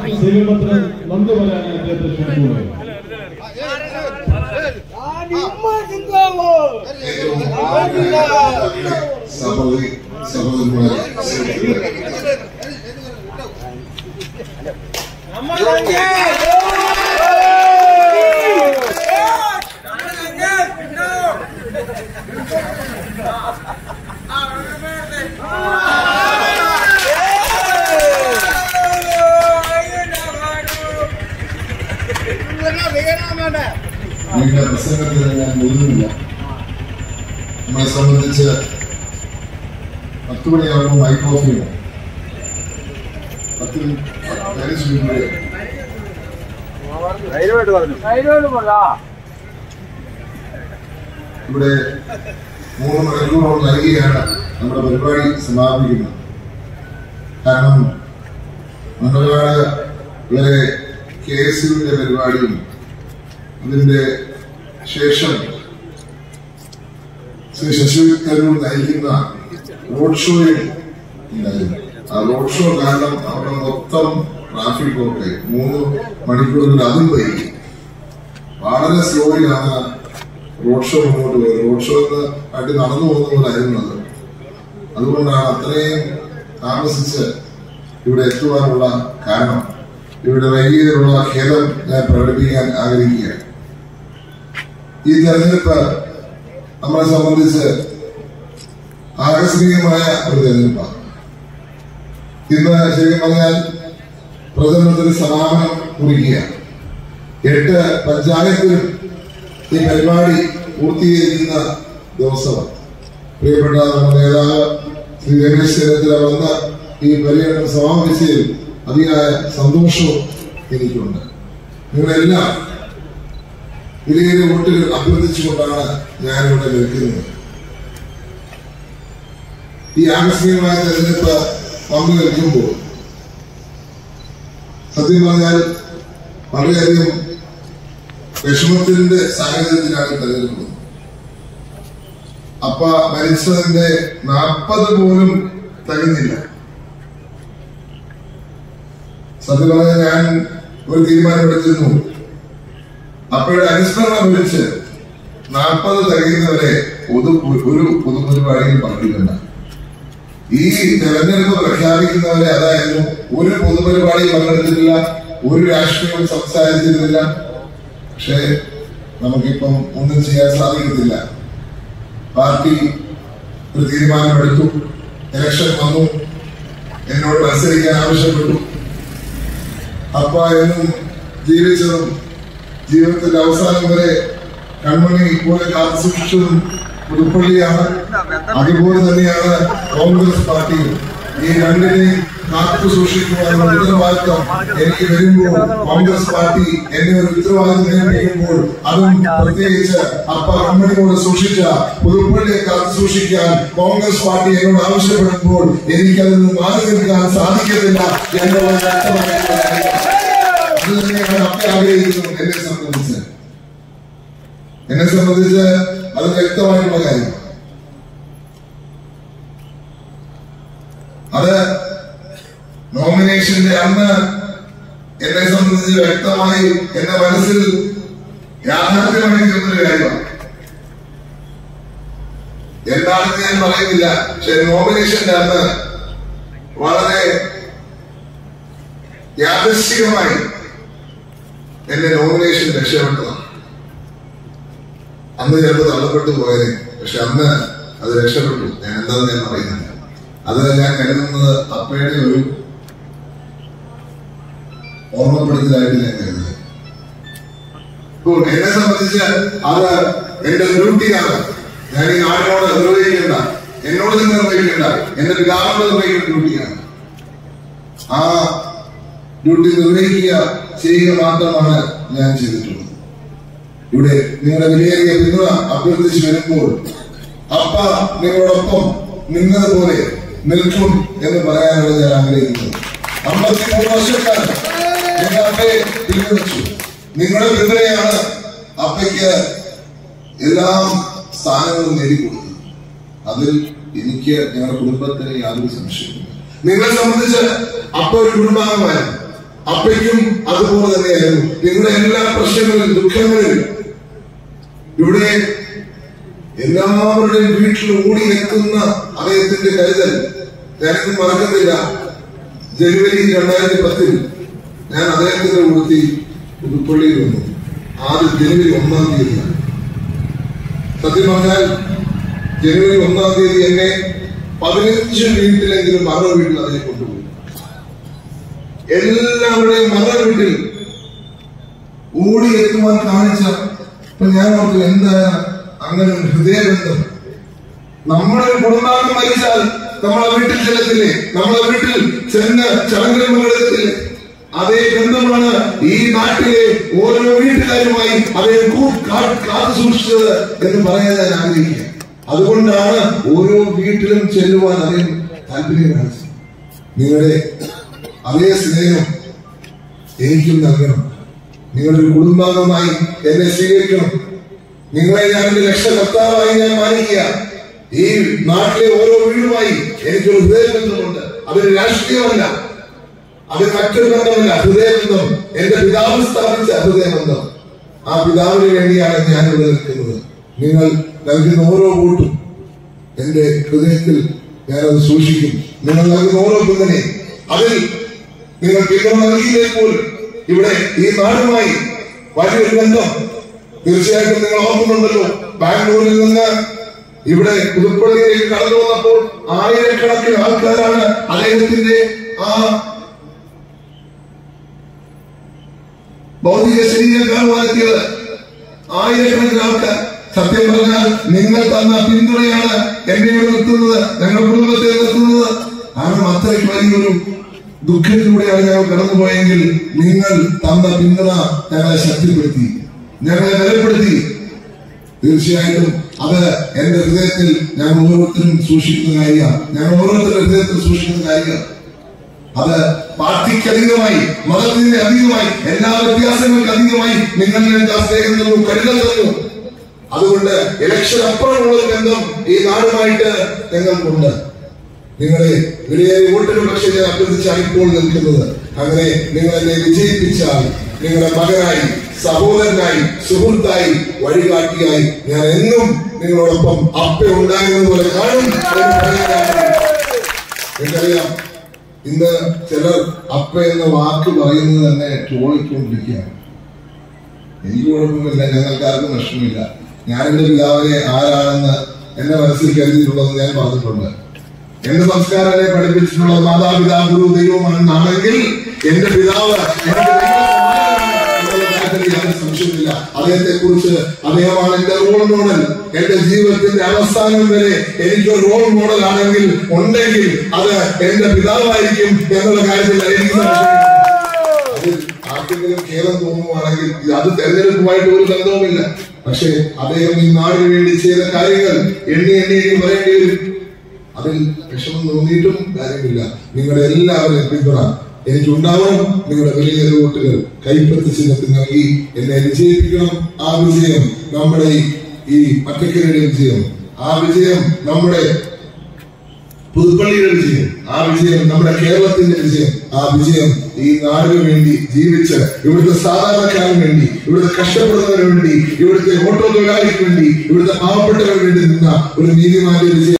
സേവനത്തിന് നന്ദി പറയാൻ അദ്ദേഹത്തെ ക്ഷണിക്കുകയാണ് ഏറ്റവും ആദരണീയ സഹോദരി സഹോദരന്മാരെ സുഹൃത്തുക്കളെ, നീണ്ട പ്രസംഗത്തിന് ഞാൻ മുതിരുന്നില്ല നമ്മളെ സംബന്ധിച്ച് പത്ത് മണിയാകുമ്പോൾ മൈക്ക് ഓഫ് ചെയ്യണം പത്ത് മിനിറ്റ് പതിനഞ്ച് മിനിറ്റ് വരെ ഇവിടെ മൂന്ന് മണിക്കൂറോളം നൽകിയാണ് നമ്മുടെ പരിപാടി സമാപിക്കുന്നത് കാരണം മണ്ണുകാട് വരെ കെ എസ് യുവിന്റെ പരിപാടിയും അതിന്റെ ശേഷം ശ്രീ ശശി തരൂർ നയിക്കുന്ന റോഡ് ഷോയും ഉണ്ടായിരുന്നു ആ റോഡ് ഷോ കാരണം അവിടെ മൊത്തം ട്രാഫിക് ഒക്കെ മൂന്ന് മണിക്കൂറിൽ അതും വൈകി വളരെ സ്ലോയിലാണ് റോഡ് ഷോ മുന്നോട്ട് പോയത് റോഡ് ഷോ എന്ന് ആയിട്ട് നടന്നു പോകുന്നതായിരുന്നു അത് അതുകൊണ്ടാണ് അത്രയും താമസിച്ച് ഇവിടെ എത്തുവാനുള്ള കാരണം ഇവിടെ വൈകിയതിനുള്ള ഖേദം ഞാൻ പ്രകടിപ്പിക്കാൻ ആഗ്രഹിക്കുകയാണ് ഈ തെരഞ്ഞെടുപ്പ് നമ്മളെ സംബന്ധിച്ച് ആകസ്മികമായ ഒരു തെരഞ്ഞെടുപ്പാണ് ഇന്ന് ശരിക്കും പറഞ്ഞാൽ പ്രചരണത്തിന് സമാപനം കുറിക്കുകയാണ് എട്ട് പഞ്ചായത്തിലും ഈ പരിപാടി പൂർത്തീകരിക്കുന്ന ദിവസമാണ് പ്രിയപ്പെട്ട നമ്മുടെ നേതാവ് ശ്രീ രമേശ് ചെന്നിത്തല വന്ന ഈ പര്യടനം സമാപിച്ചതിൽ അതിയായ സന്തോഷവും എനിക്കുണ്ട് നിങ്ങളെല്ലാം വിലയേറിയ വോട്ടുകൾ അഭ്യർത്ഥിച്ചുകൊണ്ടാണ് ഞാനിവിടെ നിൽക്കുന്നത് ഈ ആകസ്മികമായ തെരഞ്ഞെടുപ്പ് വന്നു നിൽക്കുമ്പോൾ സത്യം പറഞ്ഞാൽ വളരെയധികം വിഷമത്തിന്റെ സാഹചര്യത്തിലാണ് തെരഞ്ഞെടുപ്പ് അപ്പ മരിച്ചതിന്റെ നാൽപ്പത് പോലും തികഞ്ഞില്ല സത്യം പറഞ്ഞാൽ ഞാൻ ഒരു തീരുമാനമെടുത്തിരുന്നു അപ്പോഴെ അനുസ്മരണം വിളിച്ച് നാൽപ്പത് തികയുന്നവരെ പൊതു ഒരു പൊതുപരിപാടിയിൽ പങ്കെടുക്കണ്ട ഈ തെരഞ്ഞെടുപ്പ് പ്രഖ്യാപിക്കുന്നവരെ അതായിരുന്നു ഒരു പൊതുപരിപാടിയിൽ പങ്കെടുത്തിട്ടില്ല ഒരു രാഷ്ട്രീയവും സംസാരിച്ചിരുന്നില്ല പക്ഷേ നമുക്കിപ്പം ഒന്നും ചെയ്യാൻ സാധിക്കത്തില്ല പാർട്ടി ഒരു തീരുമാനമെടുത്തു ഇലക്ഷൻ വന്നു എന്നോട് മത്സരിക്കാൻ ആവശ്യപ്പെട്ടു അപ്പ എന്നും ജീവിച്ചതും ജീവിതത്തിന്റെ അവസാനം വരെ കൺമണി പോലെ കാത്തു സൂക്ഷിച്ചതും പുതുപ്പള്ളിയാണ് അതുപോലെ തന്നെയാണ് കോൺഗ്രസ് പാർട്ടിയും ഈ രണ്ടിനെയും കാത്തു സൂക്ഷിക്കുവാനുള്ള ഉത്തരവാദിത്വം എനിക്ക് വരുമ്പോൾ കോൺഗ്രസ് പാർട്ടി എന്നെ ഒരു ഉത്തരവാദിത്വം ഏൽപ്പിക്കുമ്പോൾ അതും പ്രത്യേകിച്ച് അപ്പ കൺമണിയോട് സൂക്ഷിച്ച പുതുപ്പള്ളിയെ കാത്തു സൂക്ഷിക്കാൻ കോൺഗ്രസ് പാർട്ടി എന്നോട് ആവശ്യപ്പെടുമ്പോൾ എനിക്കതിൽ നിന്ന് മാറി നിൽക്കാൻ സാധിക്കത്തില്ല എന്നുള്ള വ്യക്തമായിട്ടുള്ള കാര്യമാണ്. അത് തന്നെയാണ് അപ്പ ആഗ്രഹിക്കുന്നത് എന്നെ സംബന്ധിച്ച് എന്നെ സംബന്ധിച്ച് അത് വ്യക്തമായിട്ടുള്ള കാര്യം അത് നോമിനേഷന്റെ അന്ന് എന്നെ സംബന്ധിച്ച് വ്യക്തമായി എന്റെ മനസ്സിൽ യാഥാർത്ഥ്യമായി തീർന്നൊരു കാര്യമാണ് എന്താണെന്ന് ഞാൻ പറയുന്നില്ല പക്ഷെ നോമിനേഷന്റെ അന്ന് വളരെ യാദൃശ്ചികമായി എന്റെ നോമിനേഷൻ രക്ഷപ്പെട്ടതാണ് അന്ന് ചിലപ്പോൾ തള്ളപ്പെട്ടു പോയത് പക്ഷെ അന്ന് അത് രക്ഷപ്പെട്ടു ഞാൻ എന്താണെന്ന് ഞാൻ പറയുന്നില്ല അത് ഞാൻ കരുതുന്നത് അപ്പയുടെ ഒരു ഓർമ്മപ്പെടുത്തലായിട്ട് ഞാൻ കരുതുന്നത് ഇപ്പോൾ എന്നെ സംബന്ധിച്ച് അത് എന്റെ ഡ്യൂട്ടിയാണ് ഞാൻ ഈ നാടിനോട് നിർവഹിക്കേണ്ട എന്നോട് തന്നെ നിർവഹിക്കേണ്ട എന്റെ പിതാവിനോട് നിർവഹിക്കേണ്ട ഡ്യൂട്ടിയാണ് ആ ഡ്യൂട്ടി നിർവഹിക്കുക ചെയ്യുക മാത്രമാണ് ഞാൻ ചെയ്തിട്ടുള്ളത് ഇവിടെ നിങ്ങളുടെ വിലയേറിയ പിന്തുണ അഭ്യർത്ഥിച്ചു വരുമ്പോൾ അപ്പ നിങ്ങളോടൊപ്പം നിന്നതുപോലെ നിൽക്കും എന്ന് പറയാനാണ് ഞാൻ ആഗ്രഹിക്കുന്നത് അമ്പത്തിമൂന്ന് വർഷക്കാലം നിങ്ങൾ അപ്പയെ പിന്തുണച്ചു നിങ്ങളുടെ പിന്തുണയാണ് അപ്പയ്ക്ക് എല്ലാം സ്ഥാനങ്ങളും നേടിക്കൊടുത്തത് അതിൽ എനിക്ക് ഞങ്ങളുടെ കുടുംബത്തിന് യാതൊരു സംശയവുമില്ല നിങ്ങളെ സംബന്ധിച്ച് അപ്പ ഒരു കുടുംബാംഗമായിരുന്നു അപ്പയ്ക്കും അതുപോലെ തന്നെയായിരുന്നു നിങ്ങളുടെ എല്ലാ പ്രശ്നങ്ങളിലും ദുഃഖങ്ങളിലും ഇവിടെ എല്ലാവരുടെയും വീട്ടിൽ ഓടി എത്തുന്ന അദ്ദേഹത്തിന്റെ കരുതൽ ഞാനിത് മറക്കത്തില്ല ജനുവരി രണ്ടായിരത്തി പത്തിൽ ഞാൻ അദ്ദേഹത്തിന്റെ കൂടത്തിൽ പുതുപ്പള്ളിയിൽ വന്നു ആദ്യം ജനുവരി ഒന്നാം തീയതി സത്യം പറഞ്ഞാൽ ജനുവരി ഒന്നാം തീയതി എന്നെ പതിനഞ്ച് വീട്ടിലെങ്കിലും മറ വീട്ടിൽ അതിനെ കൊണ്ടുപോയി എല്ലാവരുടെയും മറ വീട്ടിൽ ഓടി എത്തുവാൻ കാണിച്ച ഇപ്പൊ ഞാൻ ഓർത്തു എന്താ അങ്ങനെ ഒരു ഹൃദയബന്ധം നമ്മുടെ ഒരു കുടുംബാംഗം മരിച്ചാൽ നമ്മളെ വീട്ടിൽ ചെല്ലത്തില്ലേ നമ്മളെ വീട്ടിൽ ചെന്ന് ചടങ്ങുകൾ പങ്കെടുക്കത്തില്ലേ അതേ ബന്ധമാണ് ഈ നാട്ടിലെ ഓരോ വീട്ടുകാരുമായി അതേ കൂ- കാ- കാത്തു സൂക്ഷിച്ചത് എന്ന് പറയാൻ ഞാൻ ആഗ്രഹിക്കുക അതുകൊണ്ടാണ് ഓരോ വീട്ടിലും ചെല്ലുവാൻ അതേ താല്പര്യം കാണിച്ചത് നിങ്ങളുടെ അതേ സ്നേഹം എനിക്കും നൽകണം നിങ്ങളുടെ ഒരു കുടുംബാംഗമായി എന്നെ സ്വീകരിക്കണം നിങ്ങളെ ഞാൻ എന്റെ രക്ഷകർത്താവായി ഞാൻ മാനിക്കുക ഈ നാട്ടിലെ ഓരോ വീടുമായി എനിക്കൊരു ഹൃദയബന്ധമുണ്ട് അതൊരു രാഷ്ട്രീയമല്ല അത് മറ്റൊരു ബന്ധമല്ല ഹൃദയബന്ധം എന്റെ പിതാവ് സ്ഥാപിച്ച ഹൃദയബന്ധം ആ പിതാവിന് വേണ്ടിയാണ് ഞാൻ ഇവിടെ നിൽക്കുന്നത് നിങ്ങൾ നൽകുന്ന ഓരോ വോട്ടും എന്റെ ഹൃദയത്തിൽ ഞാനത് സൂക്ഷിക്കും നിങ്ങൾ നൽകുന്ന ഓരോ കുന്നനെ അതിൽ നിങ്ങൾ പിന്തുണ നൽകിയില്ലെങ്കിൽ പോലും ഇവിടെ ഈ നാടുമായി വലിയൊരു ബന്ധം തീർച്ചയായിട്ടും നിങ്ങൾ ഓർക്കുന്നുണ്ടല്ലോ ബാംഗ്ലൂരിൽ നിന്ന് ഇവിടെ പുതുപ്പള്ളിയിലേക്ക് കടന്നു വന്നപ്പോൾ ആയിരക്കണക്കിന് ആൾക്കാരാണ് അദ്ദേഹത്തിന്റെ ആ ഭൗതിക ശരീരം കാണുവാനെത്തിയത് ആയിരക്കണക്കിന് ആൾക്കാർ സത്യം പറഞ്ഞാൽ നിങ്ങൾ തന്ന പിന്തുണയാണ് എന്നെ ഇവിടെ നിർത്തുന്നത് ഞങ്ങളുടെ കുടുംബത്തെ നിർത്തുന്നത് കാരണം അത്രയ്ക്ക് വലിയൊരു ദുഃഖത്തിലൂടെയാണ് ഞങ്ങൾ കടന്നുപോയെങ്കിൽ നിങ്ങൾ തന്ന പിന്തുണ ഞങ്ങളെ ശക്തിപ്പെടുത്തി ഞങ്ങളെ ബലപ്പെടുത്തി തീർച്ചയായിട്ടും അത് എന്റെ ഹൃദയത്തിൽ ഞാൻ ഓരോരുത്തരും സൂക്ഷിക്കുന്ന കാര്യമാണ് ഞാൻ ഓരോരുത്തരുടെ ഹൃദയത്തിൽ സൂക്ഷിക്കുന്ന കാര്യമാണ് അത് പാർട്ടിക്ക് അധികമായി മതത്തിന് അധികമായി എല്ലാ വ്യത്യാസങ്ങൾക്ക് അധികമായി നിങ്ങൾ ഞങ്ങൾക്ക് ആ സ്നേഹം തന്നു കരുതൽ തന്നു അതുകൊണ്ട് ഇലക്ഷൻ അപ്പുറമുള്ള ഒരു ബന്ധം ഈ നാടുമായിട്ട് ഞങ്ങൾക്കുണ്ട് നിങ്ങളെ വിലയേറിയ വോട്ടുകൾ പക്ഷേ ഞാൻ അഭ്യർത്ഥിച്ചാണ് ഇപ്പോൾ നിൽക്കുന്നത് അങ്ങനെ നിങ്ങൾ എന്നെ വിജയിപ്പിച്ചാൽ നിങ്ങളുടെ മകനായി സഹോദരനായി സുഹൃത്തായി വഴികാട്ടിയായി ഞാൻ എന്നും നിങ്ങളോടൊപ്പം അപ്പ ഉണ്ടാകുന്നത് പോലെ കാണും എന്ന് പറയാനാണ് എനിക്കറിയാം ഇന്ന് ചിലർ അപ്പ എന്ന വാക്ക് പറയുന്നത് തന്നെ ട്രോളിക്കൊണ്ടിരിക്കുകയാണ് എനിക്ക് കുഴപ്പമില്ല ഞങ്ങൾക്ക് ആർക്കും വിഷമമില്ല ഞാൻ എന്റെ പിതാവിനെ ആരാണെന്ന് എന്റെ മനസ്സിൽ കരുതിയിട്ടുള്ളത് ഞാൻ പറഞ്ഞിട്ടുണ്ട് എന്റെ സംസ്കാരം എന്നെ പഠിപ്പിച്ചിട്ടുള്ളത് മാതാപിതാ ഗുരു ദൈവമാണെന്നാണെങ്കിൽ എന്റെ പിതാവ് എന്റെ ദൈവസമാനമാണ് എന്നുള്ള കാര്യത്തിൽ യാതൊരു സംശയമില്ല അദ്ദേഹത്തെ കുറിച്ച് അദ്ദേഹമാണ് എന്റെ റോൾ മോഡൽ എന്റെ ജീവിതത്തിന്റെ അവസാനം വരെ എനിക്ക് ഒരു റോൾ മോഡൽ ആണെങ്കിൽ ഉണ്ടെങ്കിൽ അത് എന്റെ പിതാവായിരിക്കും എന്നുള്ള കാര്യത്തിൽ എനിക്ക് സംശയമില്ല അതിൽ ആർക്കെങ്കിലും ഖേദം തോന്നുവാണെങ്കിൽ ഇത് അത് തെരഞ്ഞെടുപ്പുമായിട്ട് ഒരു ബന്ധവുമില്ല പക്ഷേ അദ്ദേഹം ഈ നാടിന് വേണ്ടി ചെയ്ത കാര്യങ്ങൾ എണ്ണി എണ്ണി എണ്ണി പറയേണ്ടി വരും അതിൽ വിഷമം തോന്നിയിട്ടും കാര്യമില്ല നിങ്ങളുടെ എല്ലാവരെയും പിന്തുണ എനിക്കുണ്ടാവണം നിങ്ങളുടെ വലിയ വോട്ടുകൾ കൈപ്പത്ത് ചിഹ്നത്തിൽ നൽകി എന്നെ വിജയിപ്പിക്കണം ആ വിജയം നമ്മുടെ ഈ- ഈ പച്ചക്കറിയുടെ വിജയം ആ വിജയം നമ്മുടെ പുതുപ്പള്ളിയുടെ വിജയം ആ വിജയം നമ്മുടെ കേരളത്തിന്റെ വിജയം ആ വിജയം ഈ നാടിന് വേണ്ടി ജീവിച്ച് ഇവിടുത്തെ സാധാരണക്കാരന് വേണ്ടി ഇവിടുത്തെ കഷ്ടപ്പെടുന്നവന് വേണ്ടി ഇവിടുത്തെ ഓട്ടോ തൊഴിലാളിക്ക് വേണ്ടി ഇവിടുത്തെ പാവപ്പെട്ടവർക്ക് വേണ്ടി നിന്ന ഒരു നീതിമാന്റെ വിജയം